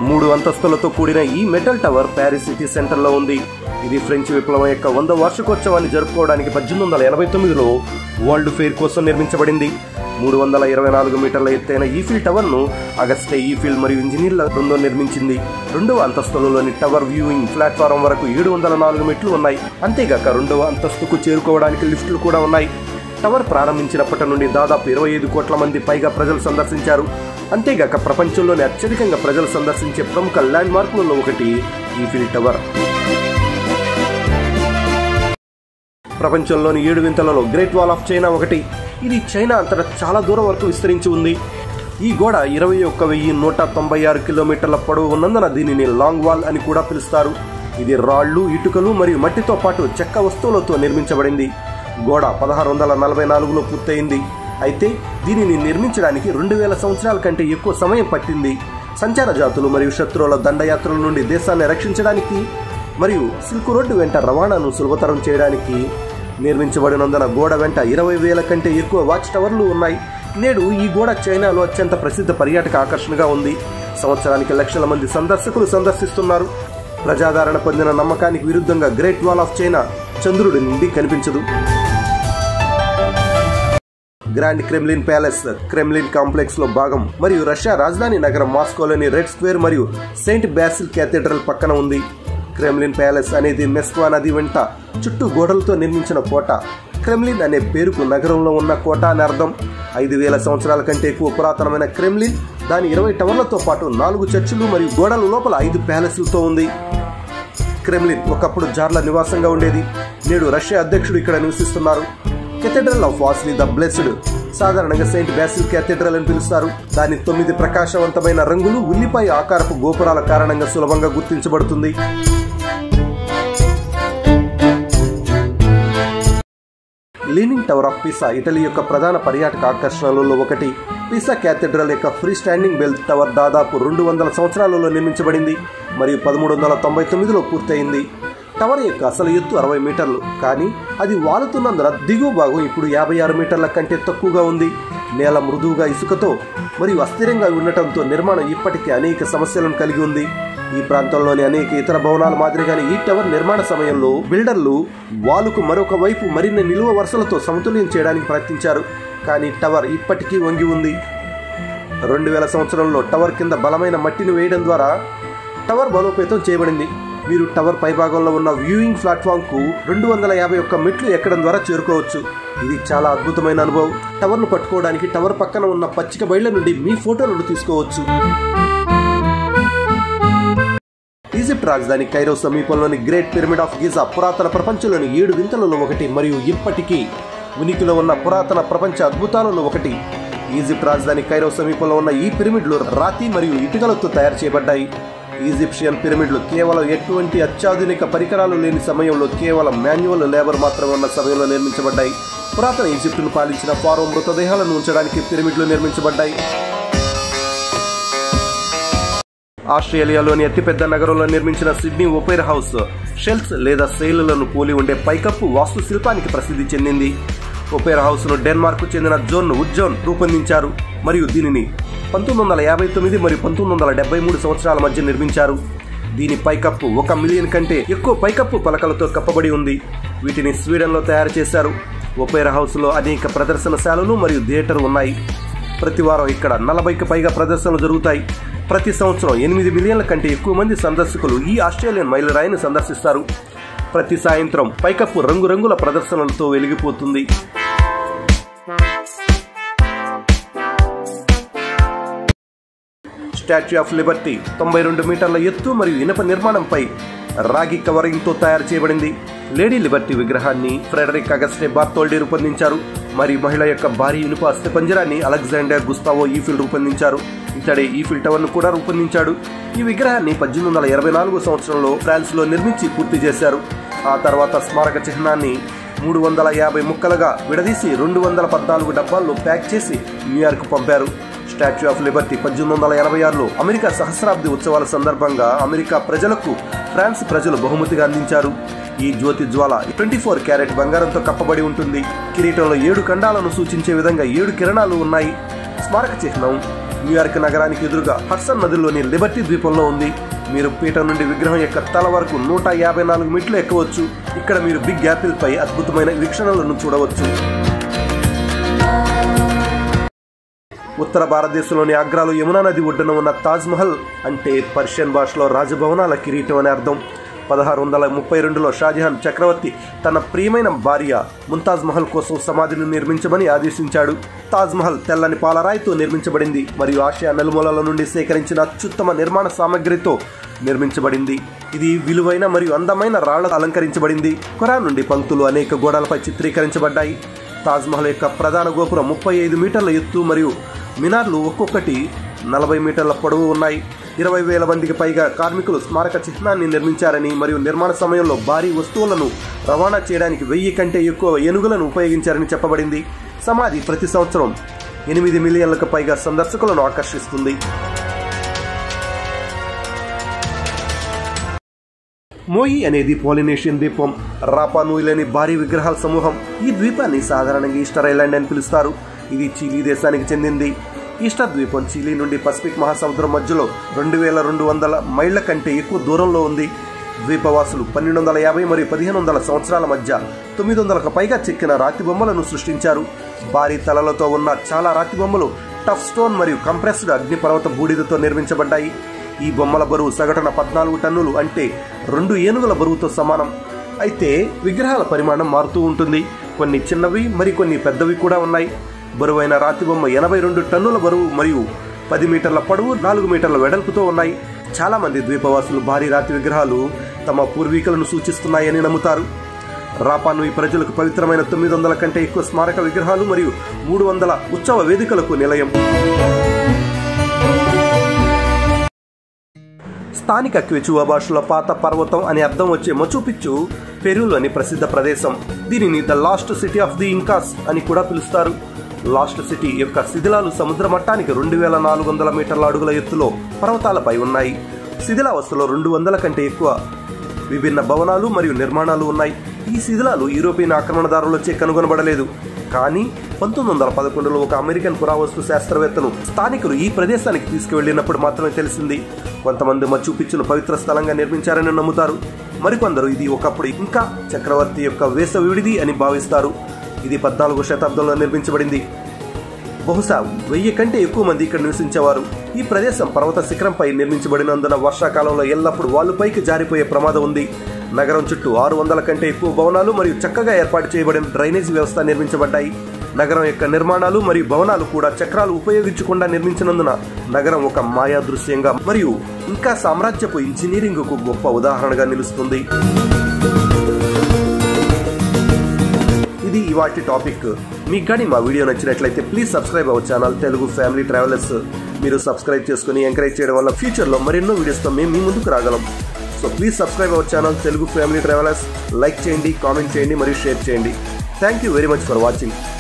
మూడు అంతస్తులతో కూడిన ఈ మెటల్ టవర్ ప్యారిస్ సిటీ సెంటర్లో ఉంది ఇది ఫ్రెంచ్ విప్లవం యొక్క వంద వార్షికోత్సవాన్ని జరుపుకోవడానికి పద్దెనిమిది వందల ఎనభై తొమ్మిదిలో వరల్డ్ ఫెయిర్ కోసం నిర్మించబడింది మూడు వందల ఇరవై నాలుగు మీటర్ల ఎత్తైన ఈఫిల్ టవర్ను అగస్టే ఈఫిల్ మరియు ఇంజనీర్ల బృందం నిర్మించింది రెండవ అంతస్తులోని టవర్ వ్యూయింగ్ ప్లాట్ఫారం వరకు ఏడు వందల నాలుగు మెట్లు ఉన్నాయి అంతేగాక రెండవ అంతస్తుకు చేరుకోవడానికి లిఫ్టులు కూడా ఉన్నాయి టవర్ ప్రారంభించినప్పటి నుండి దాదాపు ఇరవై ఐదు కోట్ల మంది పైగా ప్రజలు సందర్శించారు అంతేగాక ప్రపంచంలోనే అత్యధికంగా ప్రజలు సందర్శించే ప్రముఖ ల్యాండ్ మార్కులలో ఒకటి ఈఫిల్ టవర్ ప్రపంచంలోని ఏడు వింతలలో గ్రేట్ వాల్ ఆఫ్ చైనా ఒకటి ఇది చైనా అంతటా చాలా దూరం వరకు విస్తరించి ఉంది ఈ గోడ ఇరవై ఒక్క వెయ్యి నూట తొంభై ఆరు కిలోమీటర్ల పొడవు ఉన్నందున దీనిని లాంగ్ వాల్ అని కూడా పిలుస్తారు ఇది రాళ్లు ఇటుకలు మరియు మట్టితో పాటు చెక్క వస్తువులతో నిర్మించబడింది గోడ పదహారు వందల నలభై నాలుగులో పూర్తయింది అయితే దీనిని నిర్మించడానికి రెండు వేల సంవత్సరాల కంటే ఎక్కువ సమయం పట్టింది సంచార జాతులు మరియు శత్రువుల దండయాత్రల నుండి దేశాన్ని రక్షించడానికి మరియు సిల్క్ రోడ్డు వెంట రవాణాను సులభతరం చేయడానికి నిర్మించబడినందున గోడ వెంట ఇరవై వేల కంటే ఎక్కువ వాచ్ టవర్లు ఉన్నాయి నేడు ఈ గోడ చైనాలో అత్యంత ప్రసిద్ధ పర్యాటక ఆకర్షణగా ఉంది సంవత్సరానికి లక్షల మంది సందర్శకులు సందర్శిస్తున్నారు ప్రజాదరణ పొందిన నమ్మకానికి విరుద్ధంగా గ్రేట్ వాల్ ఆఫ్ చైనా చంద్రుడి నుండి కనిపించదు grand Kremlin palace Kremlin complex లో భాగం మరియు రష్యా రాజధాని నగరం మాస్కోలోని రెడ్ స్క్వేర్ మరియు సెయింట్ బ్యాసిల్ క్యాథెడ్రల్ పక్కన ఉంది క్రెమ్లిన్ ప్యాలెస్ అనేది మెస్క్వా నది వెంట చుట్టూ గోడలతో నిర్మించిన కోట క్రెమ్లిన్ అనే పేరుకు నగరంలో ఉన్న కోట అని అర్థం ఐదు వేల సంవత్సరాల కంటే ఎక్కువ పురాతనమైన క్రెమ్లిన్ దాని ఇరవై టవర్లతో పాటు నాలుగు చర్చిలు మరియు గోడల లోపల ఐదు ప్యాలెస్లతో ఉంది క్రెమ్లిన్ ఒకప్పుడు జార్ల నివాసంగా ఉండేది నేడు రష్యా అధ్యక్షుడు ఇక్కడ నివసిస్తున్నారు cathedral of Vasily the blessed సాధారణంగా సెయింట్ బ్యాసిల్ క్యాథెడ్రల్ అని పిలుస్తారు దాని తొమ్మిది ప్రకాశవంతమైన రంగులు ఉల్లిపాయ ఆకారపు గోపురాల కారణంగా సులభంగా గుర్తించబడుతుంది leaning tower of Pisa Italy యొక్క ప్రధాన పర్యాటక ఆకర్షణలలో ఒకటి పిసా క్యాథెడ్రల్ యొక్క ఫ్రీ స్టాండింగ్ బెల్ టవర్ దాదాపు రెండు వందల సంవత్సరాలలో నిర్మించబడింది మరియు పదమూడు వందల తొంభై తొమ్మిదిలో పూర్తయింది టవర్ యొక్క అసలు ఎత్తు అరవై మీటర్లు కానీ అది వాలుతున్నందున దిగువ భాగం ఇప్పుడు యాభై ఆరు మీటర్ల కంటే తక్కువగా ఉంది నేల మృదువుగా ఇసుకతో మరియు అస్థిరంగా ఉండటంతో నిర్మాణం ఇప్పటికీ అనేక సమస్యలను కలిగి ఉంది ఈ ప్రాంతంలోని అనేక ఇతర భవనాల మాదిరిగానే ఈ టవర్ నిర్మాణ సమయంలో బిల్డర్లు వాలుకు మరొక వైపు మరిన్ని నిలువ వరుసలతో సమతుల్యం చేయడానికి ప్రయత్నించారు కానీ టవర్ ఇప్పటికీ వంగి ఉంది రెండు వేల సంవత్సరంలో టవర్ కింద బలమైన మట్టిని వేయడం ద్వారా టవర్ బలోపేతం చేయబడింది మీరు టవర్ పైభాగంలో ఉన్న వ్యూయింగ్ ప్లాట్ఫామ్కు రెండు వందల యాభై ఒక్క మెట్లు ఎక్కడం ద్వారా చేరుకోవచ్చు ఇది చాలా అద్భుతమైన అనుభవం టవర్ను పట్టుకోవడానికి టవర్ పక్కన ఉన్న పచ్చిక బయళ్ల నుండి మీ ఫోటోలను తీసుకోవచ్చు ఈజిప్ట్ రాజధాని కైరో సమీపంలోని గ్రేట్ పిరమిడ్ ఆఫ్ గిజా పురాతన ప్రపంచంలోని ఏడు వింతలలో ఒకటి మరియు ఇప్పటికీ ఉనికిలో ఉన్న పురాతన ప్రపంచ అద్భుతాలలో ఒకటి ఈజిప్ట్ రాజధాని కైరో సమీపంలో ఉన్న ఈ పిరమిడ్లు రాతి మరియు ఇటుకలతో తయారు చేయబడ్డాయి ఈజిప్షియన్ పిరమిడ్లు కేవలం ఎటువంటి అత్యాధునిక పరికరాలు లేని సమయంలో కేవలం మాన్యువల్ లేబర్ మాత్రమే ఉన్న సమయంలో నిర్మించబడ్డాయి పురాతన ఈజిప్టును పాలించిన ఫారో మృతదేహాలను ఉంచడానికి పిరమిడ్లు నిర్మించబడ్డాయి ఆస్ట్రేలియాలోని అతిపెద్ద నగరంలో నిర్మించిన సిడ్నీ ఒపేరా హౌస్ షెల్స్ లేదా శైలులను పోలి ఉండే పైకప్పు వాస్తు శిల్పానికి ప్రసిద్ధి చెందింది ఒపేరా హౌస్ ను డెన్మార్క్ కు చెందిన జోన్ ఉజ్జోన్ రూపొందించారు మరియు దీనిని పంతొమ్మిది వందల యాభై తొమ్మిది మరియు పంతొమ్మిది వందల డెబ్బై మూడు సంవత్సరాల మధ్య నిర్మించారు దీని పైకప్పు ఒక మిలియన్ కంటే ఎక్కువ పైకప్పు పలకలతో కప్పబడి ఉంది వీటిని స్వీడన్లో తయారు చేశారు ఒపేరా హౌస్లో అనేక ప్రదర్శనశాలలు మరియు థియేటర్ ఉన్నాయి ప్రతి వారం ఇక్కడ నలభైకి పైగా ప్రదర్శనలు జరుగుతాయి ప్రతి సంవత్సరం ఎనిమిది మిలియన్ల కంటే ఎక్కువ మంది సందర్శకులు ఈ ఆస్ట్రేలియన్ మైలురాయిని సందర్శిస్తారు ప్రతి సాయంత్రం పైకప్పు రంగురంగుల ప్రదర్శనలతో వెలిగిపోతుంది స్టాచ్యూ ఆఫ్ లిబర్టీ తొంభై రెండు మీటర్ల ఎత్తు మరియు ఇనప నిర్మాణంపై రాగి కవరింగ్తో తయారు చేయబడింది లేడీ లిబర్టీ విగ్రహాన్ని ఫ్రెడరిక్ అగస్టే బార్తోల్డీ రూపొందించారు మరియు మహిళ యొక్క భారీ ఇనుప అస్థిపంజరాన్ని అలెగ్జాండర్ గుస్తావో ఈఫిల్ రూపొందించారు ఇతడే ఈఫిల్ టవర్ను కూడా రూపొందించాడు ఈ విగ్రహాన్ని పద్దెనిమిది వందల ఇరవై నాలుగో సంవత్సరంలో ఫ్రాన్స్లో నిర్మించి పూర్తి చేశారు ఆ తర్వాత స్మారక చిహ్నాన్ని మూడు వందల యాభై ముక్కలుగా విడదీసి రెండు వందల పద్నాలుగు డబ్బాల్లో ప్యాక్ చేసి న్యూయార్క్ పంపారు స్టాచ్యూ ఆఫ్ లిబర్టీ పద్దెనిమిది వందల ఎనభై ఆరులో అమెరికా సహస్రాబ్ది ఉత్సవాల సందర్భంగా అమెరికా ప్రజలకు ఫ్రాన్స్ ప్రజలు బహుమతిగా అందించారు ఈ జ్యోతి జ్వాల ట్వంటీ ఫోర్ క్యారెట్ బంగారంతో కప్పబడి ఉంటుంది కిరీటంలో ఏడు ఖండాలను సూచించే విధంగా ఏడు కిరణాలు ఉన్నాయి స్మారక చిహ్నం న్యూయార్క్ నగరానికి ఎదురుగా హడ్సన్ నదిలోని లిబర్టీ ద్వీపంలో ఉంది మీరు పీఠం నుండి విగ్రహం యొక్క తల వరకు నూట యాభై నాలుగు మెట్లు ఎక్కవచ్చు ఇక్కడ మీరు బిగ్ యాపిల్ పై అద్భుతమైన వీక్షణలను చూడవచ్చు ఉత్తర భారతదేశంలోని ఆగ్రాలో యమునా నది ఒడ్డున ఉన్న తాజ్ మహల్ అంటే పర్షియన్ భాషలో రాజభవనాల కిరీటం అనే అర్థం పదహారు వందల ముప్పై రెండులో షాజహాన్ చక్రవర్తి తన ప్రియమైన భార్య ముంతాజ్ మహల్ కోసం సమాధిని నిర్మించమని ఆదేశించాడు తాజ్ మహల్ తెల్లని పాలరాయితో నిర్మించబడింది మరియు ఆసియా నలుమూలల నుండి సేకరించిన అత్యుత్తమ నిర్మాణ సామగ్రితో నిర్మించబడింది ఇది విలువైన మరియు అందమైన రాళ్ల అలంకరించబడింది ఖురాన్ నుండి పంక్తులు అనేక గోడలపై చిత్రీకరించబడ్డాయి తాజ్ మహల్ యొక్క ప్రధాన గోపురం ముప్పై ఐదు మీటర్ల ఎత్తు మరియు మినార్లు ఒక్కొక్కటి నలభై మీటర్ల పొడవు ఉన్నాయి ఇరవై వేల మందికి పైగా కార్మికులు స్మారక చిహ్నాన్ని నిర్మించారని మరియు నిర్మాణ సమయంలో భారీ వస్తువులను రవాణా చేయడానికి వెయ్యి కంటే ఎక్కువ ఏనుగులను ఉపయోగించారని చెప్పబడింది సమాధి ప్రతి సంవత్సరం ఎనిమిది మిలియన్లకు పైగా సందర్శకులను ఆకర్షిస్తుంది మోయి అనేది పోలినేషియన్ ద్వీపం రాపానూయిలోని భారీ విగ్రహాల సమూహం ఈ ద్వీపాన్ని సాధారణంగా ఈస్టర్ ఐలాండ్ అని పిలుస్తారు ఇది చిలీ దేశానికి చెందింది ఈస్టర్ ద్వీపం చిలీ నుండి పసిఫిక్ మహాసముద్రం మధ్యలో రెండు వేల రెండు వందల మైళ్ల కంటే ఎక్కువ దూరంలో ఉంది ద్వీపవాసులు పన్నెండు వందల యాభై మరియు పదిహేను వందల సంవత్సరాల మధ్య తొమ్మిది వందలకు పైగా చెక్కిన రాతి బొమ్మలను సృష్టించారు భారీ తలలతో ఉన్న చాలా రాతి బొమ్మలు టఫ్ స్టోన్ మరియు కంప్రెస్డ్ అగ్నిపర్వత బూడిదతో నిర్మించబడ్డాయి ఈ బొమ్మల బరువు సగటున పద్నాలుగు టన్నులు అంటే రెండు ఏనుగుల బరువుతో సమానం అయితే విగ్రహాల పరిమాణం మారుతూ ఉంటుంది కొన్ని చిన్నవి మరికొన్ని పెద్దవి కూడా ఉన్నాయి బరువైన రాతి బొమ్మ ఎనభై రెండు టన్నుల బరువు మరియు పది మీటర్ల పొడవు నాలుగు మీటర్ల వెడల్పుతో ఉన్నాయి చాలా మంది ద్వీపవాసులు భారీ రాతి విగ్రహాలు తమ పూర్వీకులను సూచిస్తున్నాయని నమ్ముతారు రాపానుయి ప్రజలకు పవిత్రమైన తొమ్మిది వందల కంటే ఎక్కువ స్మారక విగ్రహాలు మరియు మూడు వందల ఉత్సవ వేదికలకు నిలయం స్థానిక క్వెచువా భాషలో పాత పర్వతం అని అర్థం వచ్చే మచుపిచ్చు పెరూలోని ప్రసిద్ధ ప్రదేశం దీనిని the lost city of the Incas అని కూడా పిలుస్తారు లాస్ట్ సిటీ యొక్క శిథిలాలు సముద్ర మట్టానికి రెండు వేల నాలుగు వందల మీటర్ల అడుగుల ఎత్తులో పర్వతాలపై ఉన్నాయి శిథిలావస్థలో రెండు వందల కంటే ఎక్కువ విభిన్న భవనాలు మరియు నిర్మాణాలు ఉన్నాయి ఈ శిథిలాలు యూరోపియన్ ఆక్రమణదారులచే కనుగొనబడలేదు కానీ పంతొమ్మిది వందల పదకొండులో ఒక అమెరికన్ పురావస్తు శాస్త్రవేత్తను స్థానికులు ఈ ప్రదేశానికి తీసుకువెళ్లినప్పుడు మాత్రమే తెలిసింది కొంతమంది మచ్చు పిచ్చును పవిత్ర స్థలంగా నిర్మించారని నమ్ముతారు మరికొందరు ఇది ఒకప్పుడు ఇంకా చక్రవర్తి యొక్క వేసవిడిది అని భావిస్తారు ఇది పద్నాలుగో శతాబ్దంలో నిర్మించబడింది బహుశా వెయ్యి కంటే ఎక్కువ మంది ఇక్కడ నివసించేవారు ఈ ప్రదేశం పర్వత శిఖరంపై నిర్మించబడినందున వర్షాకాలంలో ఎల్లప్పుడూ వాళ్ళు పైకి జారిపోయే ప్రమాదం ఉంది నగరం చుట్టూ ఆరు వందల కంటే ఎక్కువ భవనాలు మరియు చక్కగా ఏర్పాటు చేయబడిన డ్రైనేజ్ వ్యవస్థ నిర్మించబడ్డాయి నగరం యొక్క నిర్మాణాలు మరియు భవనాలు కూడా చక్రాలు ఉపయోగించకుండా నిర్మించినందున నగరం ఒక మాయా దృశ్యంగా మరియు ఇంకా సామ్రాజ్యపు ఇంజనీరింగ్ కు గొప్ప ఉదాహరణగా నిలుస్తుంది ఇది ఇవాటి టాపిక్ మీకు కానీ మా వీడియో నచ్చినట్లయితే please subscribe our channel Telugu family travellers మీరు సబ్స్క్రైబ్ చేసుకుని ఎంకరేజ్ చేయడం వల్ల ఫ్యూచర్లో మరెన్నో వీడియోస్తో మేము మీ ముందుకు రాగలం so please subscribe our channel Telugu family travellers like చేయండి కామెంట్ చేయండి మరియు షేర్ చేయండి thank you very much for watching